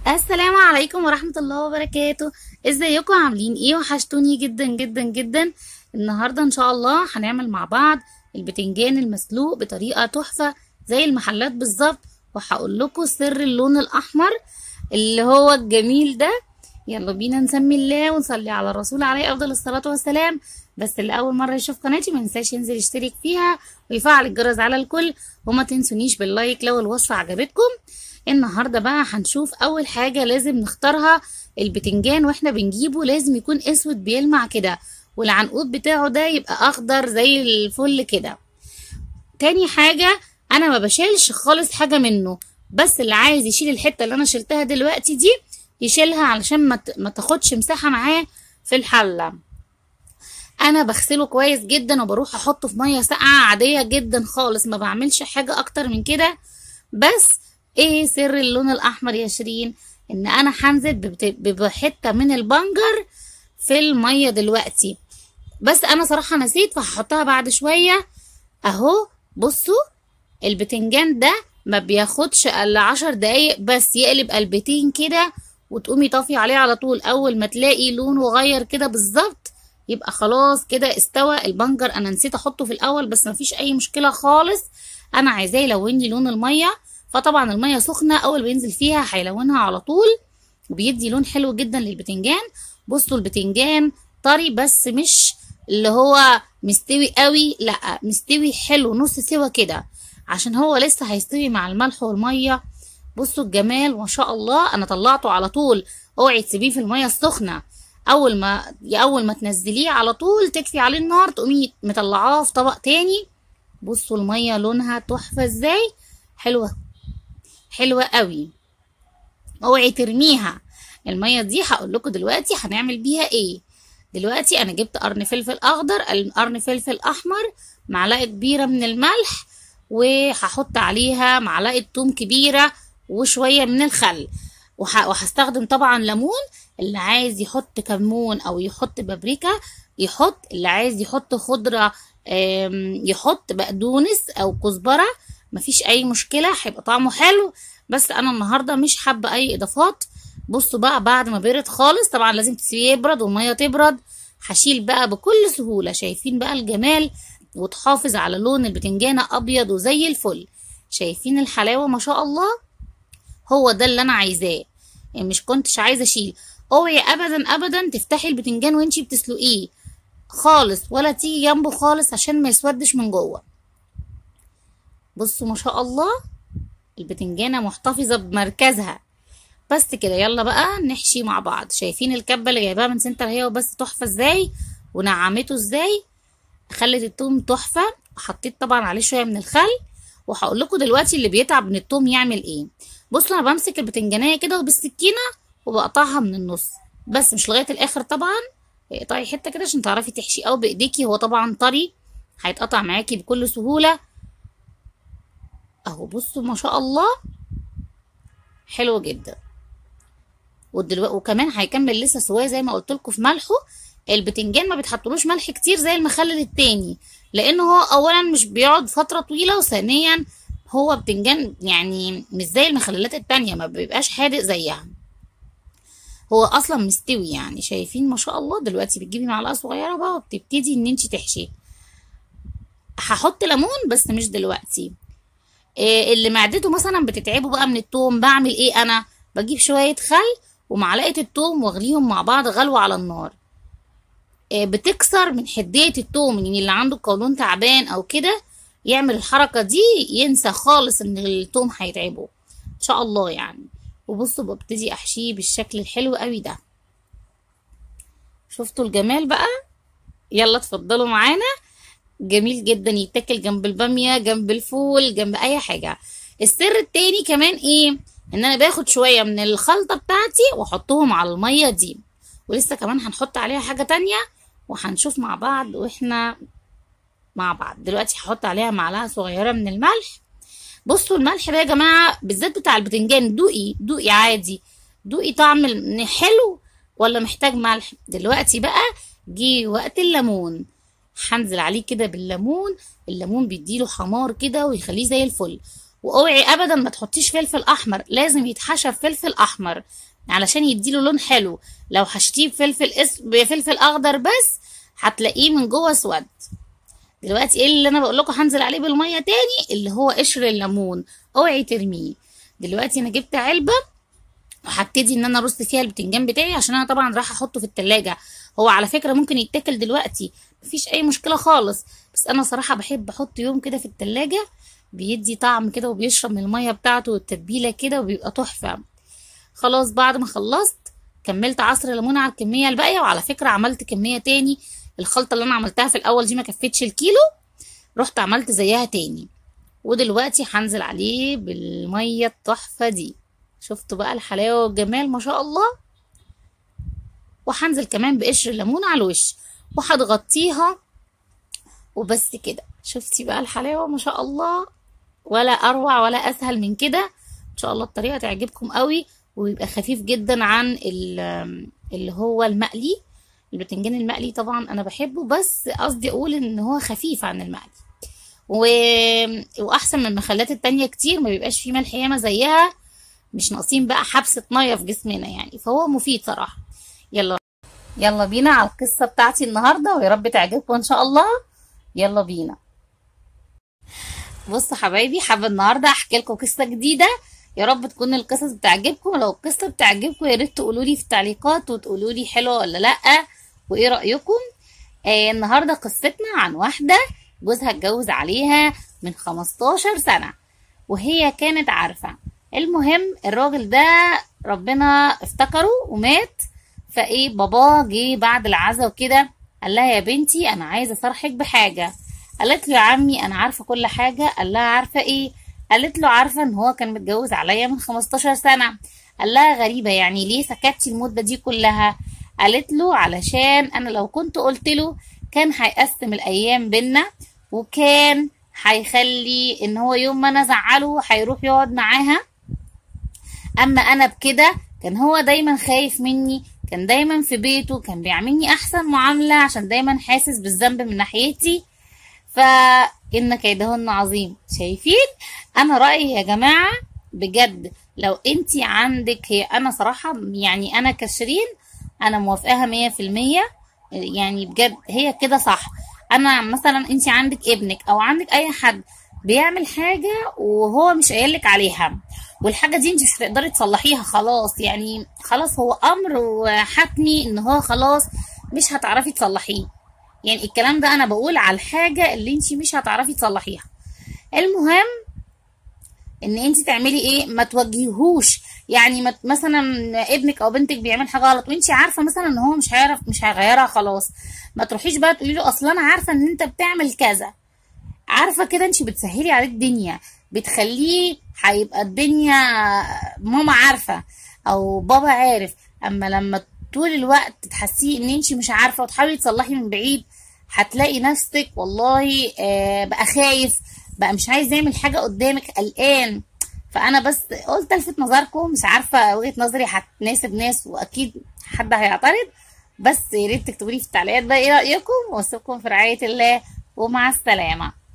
السلام عليكم ورحمة الله وبركاته ازيكم عاملين ايه وحشتوني جدا جدا جدا النهاردة ان شاء الله هنعمل مع بعض البتنجان المسلوق بطريقة تحفة زي المحلات بالظبط وهقول لكم سر اللون الاحمر اللي هو الجميل ده يلا بينا نسمي الله ونصلي على الرسول عليه افضل الصلاة والسلام بس اللي اول مرة يشوف قناتي ما ينساش ينزل يشترك فيها ويفعل الجرس على الكل وما تنسونيش باللايك لو الوصفة عجبتكم النهاردة بقى هنشوف أول حاجة لازم نختارها البتنجان واحنا بنجيبه لازم يكون اسود بيلمع كده والعنقود بتاعه ده يبقى أخضر زي الفل كده تاني حاجة أنا ما بشيلش خالص حاجة منه بس اللي عايز يشيل الحتة اللي أنا شلتها دلوقتي دي يشيلها علشان ما ما تاخدش مساحة معاه في الحلة انا بغسله كويس جدا وبروح احطه في ميه ساقعه عاديه جدا خالص ما بعملش حاجه اكتر من كده بس ايه سر اللون الاحمر يا شيرين ان انا هنزل بحته من البنجر في الميه دلوقتي بس انا صراحه نسيت فهحطها بعد شويه اهو بصوا البتنجان ده ما بياخدش الا عشر دقايق بس يقلب قلبتين كده وتقومي طافي عليه على طول اول ما تلاقي لونه غير كده بالظبط يبقى خلاص كده استوى البنجر انا نسيت احطه في الاول بس مفيش اي مشكله خالص انا عايزاه يلون لي لون الميه فطبعا الميه سخنه اول ما ينزل فيها هيلونها على طول وبيدي لون حلو جدا للبتنجان بصوا البتنجان طري بس مش اللي هو مستوي قوي لا مستوي حلو نص سوا كده عشان هو لسه هيستوي مع الملح والميه بصوا الجمال ما شاء الله انا طلعته على طول اوعي تسيبيه في الميه السخنه اول ما اول ما تنزليه على طول تكفي عليه النار تقومي مطلعاه في طبق تاني بصوا الميه لونها تحفه ازاي حلوه حلوه قوي اوعي ترميها الميه دي هقول لكم دلوقتي هنعمل بيها ايه دلوقتي انا جبت قرن فلفل اخضر قرن فلفل احمر معلقه كبيره من الملح وهحط عليها معلقه توم كبيره وشويه من الخل وهستخدم طبعا ليمون اللي عايز يحط كمون او يحط بابريكا يحط اللي عايز يحط خضره يحط بقدونس او كزبره مفيش اي مشكله هيبقى طعمه حلو بس انا النهارده مش حابه اي اضافات بصوا بقى بعد ما برد خالص طبعا لازم تسيبيه يبرد والميه تبرد هشيل بقى بكل سهوله شايفين بقى الجمال وتحافظ على لون البتنجانه ابيض وزي الفل شايفين الحلاوه ما شاء الله هو ده اللي انا عايزاه يعني مش كنتش عايزه اشيل اوعي ابدا ابدا تفتحي البتنجان وانتي بتسلقيه خالص ولا تيجي جنبه خالص عشان ما يسودش من جوه بصوا ما شاء الله البتنجانة محتفظة بمركزها بس كده يلا بقى نحشي مع بعض شايفين الكبة اللي جايباها من سنتر هي وبس تحفة ازاي ونعمته ازاي خلت التوم تحفة حطيت طبعا عليه شوية من الخل وهقول لكم دلوقتي اللي بيتعب من التوم يعمل ايه بصوا انا بمسك البتنجانية كده وبالسكينة وبقطعها من النص بس مش لغاية الاخر طبعا اقطعي حتة كده عشان تعرفي تحشي او بايديكي هو طبعا طري هيتقطع معاكي بكل سهولة اهو بصوا ما شاء الله حلو جدا ودلوقتي وكمان هيكمل لسه سواه زي ما قلت لكم في ملحه البتنجان ما بتحطلوش ملح كتير زي المخلل التاني لانه هو اولا مش بيقعد فتره طويله وثانيا هو بتنجان يعني مش زي المخللات التانية ما بيبقاش حادق زيها هو اصلا مستوي يعني شايفين ما شاء الله دلوقتي بتجيبي معلقه صغيره بقى وبتبتدي ان انت تحشي هحط ليمون بس مش دلوقتي اللي معدته مثلا بتتعبه بقى من التوم بعمل ايه انا بجيب شويه خل ومعلقه التوم واغليهم مع بعض غلوه على النار بتكسر من حديه التوم يعني اللي عنده قولون تعبان او كده يعمل الحركه دي ينسى خالص ان التوم هيتعبه ان شاء الله يعني وبصوا ببتدي احشيه بالشكل الحلو قوي ده شفتوا الجمال بقى يلا اتفضلوا معانا جميل جدا يتاكل جنب الباميه جنب الفول جنب اي حاجه السر التاني كمان ايه ان انا باخد شويه من الخلطه بتاعتي واحطهم على الميه دي ولسه كمان هنحط عليها حاجه تانية وهنشوف مع بعض واحنا مع بعض دلوقتي هحط عليها معلقه صغيره من الملح بصوا الملح ده يا جماعه بالذات بتاع البتنجان دوقي دوقي عادي دوقي طعم حلو ولا محتاج ملح دلوقتي بقى جه وقت الليمون هنزل عليه كده بالليمون الليمون بيديله حمار كده ويخليه زي الفل واوعي ابدا ما تحطيش فلفل احمر لازم يتحشى بفلفل احمر علشان يديله لون حلو لو حشتيه بفلفل اس... بفلفل اخضر بس هتلاقيه من جوه اسود دلوقتي ايه اللي انا بقول لكم هنزل عليه بالميه تاني اللي هو قشر الليمون اوعي ترميه دلوقتي انا جبت علبه وهبتدي ان انا ارص فيها البتنجان بتاعي عشان انا طبعا رايحه احطه في التلاجة هو على فكره ممكن يتاكل دلوقتي مفيش اي مشكله خالص بس انا صراحه بحب احط يوم كده في التلاجة بيدي طعم كده وبيشرب من الميه بتاعته والتتبيله كده وبيبقى تحفه خلاص بعد ما خلصت كملت عصر ليمون على الكميه الباقيه وعلى فكره عملت كميه تاني الخلطه اللي انا عملتها في الاول دي ما كفتش الكيلو رحت عملت زيها تاني ودلوقتي هنزل عليه بالميه التحفه دي شفتوا بقى الحلاوه والجمال ما شاء الله وهنزل كمان بقشر الليمون على الوش وهتغطيها وبس كده شفتي بقى الحلاوه ما شاء الله ولا اروع ولا اسهل من كده ان شاء الله الطريقه تعجبكم قوي ويبقى خفيف جدا عن اللي هو المقلي البتنجان المقلي طبعا انا بحبه بس قصدي اقول ان هو خفيف عن المقلي و... واحسن من المخلات التانية كتير ما بيبقاش فيه ملح ياما زيها مش ناقصين بقى حبسة مية في جسمنا يعني فهو مفيد صراحة يلا يلا بينا على القصة بتاعتي النهاردة ويا رب تعجبكم ان شاء الله يلا بينا بصوا حبايبي حابة النهاردة احكي لكم قصة جديدة يا رب تكون القصص بتعجبكم لو القصة بتعجبكم يا ريت تقولوا لي في التعليقات وتقولوا لي حلوة ولا لأ وايه رأيكم آه النهاردة قصتنا عن واحدة جوزها اتجوز عليها من 15 سنة وهي كانت عارفة المهم الراجل ده ربنا افتكره ومات فايه باباه جه بعد العزا وكده قال لها يا بنتي انا عايزه اصرحك بحاجه قالت له يا عمي انا عارفه كل حاجه قال لها عارفه ايه قالت له عارفه ان هو كان متجوز عليا من 15 سنه قال لها غريبه يعني ليه سكتتي المده دي كلها قالت له علشان انا لو كنت قلت له كان هيقسم الايام بينا وكان هيخلي ان هو يوم ما انا ازعله هيروح يقعد معاها اما انا بكده كان هو دايما خايف مني كان دايما في بيته كان بيعملني احسن معامله عشان دايما حاسس بالذنب من ناحيتي فان كيدهن عظيم شايفين انا رايي يا جماعه بجد لو انت عندك هي انا صراحه يعني انا كشرين انا موافقاها مية في المية يعني بجد هي كده صح انا مثلا انت عندك ابنك او عندك اي حد بيعمل حاجة وهو مش قايلك عليها والحاجة دي انت مش هتقدري تصلحيها خلاص يعني خلاص هو امر وحتمي ان هو خلاص مش هتعرفي تصلحيه يعني الكلام ده انا بقول على الحاجة اللي انت مش هتعرفي تصلحيها المهم ان انت تعملي ايه ما توجهوش يعني ما مثلا ابنك او بنتك بيعمل حاجه غلط وانت عارفه مثلا ان هو مش هيعرف مش هيغيرها خلاص ما تروحيش بقى تقولي له اصل انا عارفه ان انت بتعمل كذا عارفه كده انت بتسهلي عليه الدنيا بتخليه هيبقى الدنيا ماما عارفه او بابا عارف اما لما طول الوقت تحسيه ان انت مش عارفه وتحاولي تصلحي من بعيد هتلاقي نفسك والله آه بقى خايف بقى مش عايز يعمل حاجه قدامك قلقان فانا بس قلت الفت نظركم مش عارفه وجهه نظري هتناسب ناس واكيد حد هيعترض بس يا ريت تكتبوا لي في التعليقات بقى ايه رايكم واسيبكم في رعايه الله ومع السلامه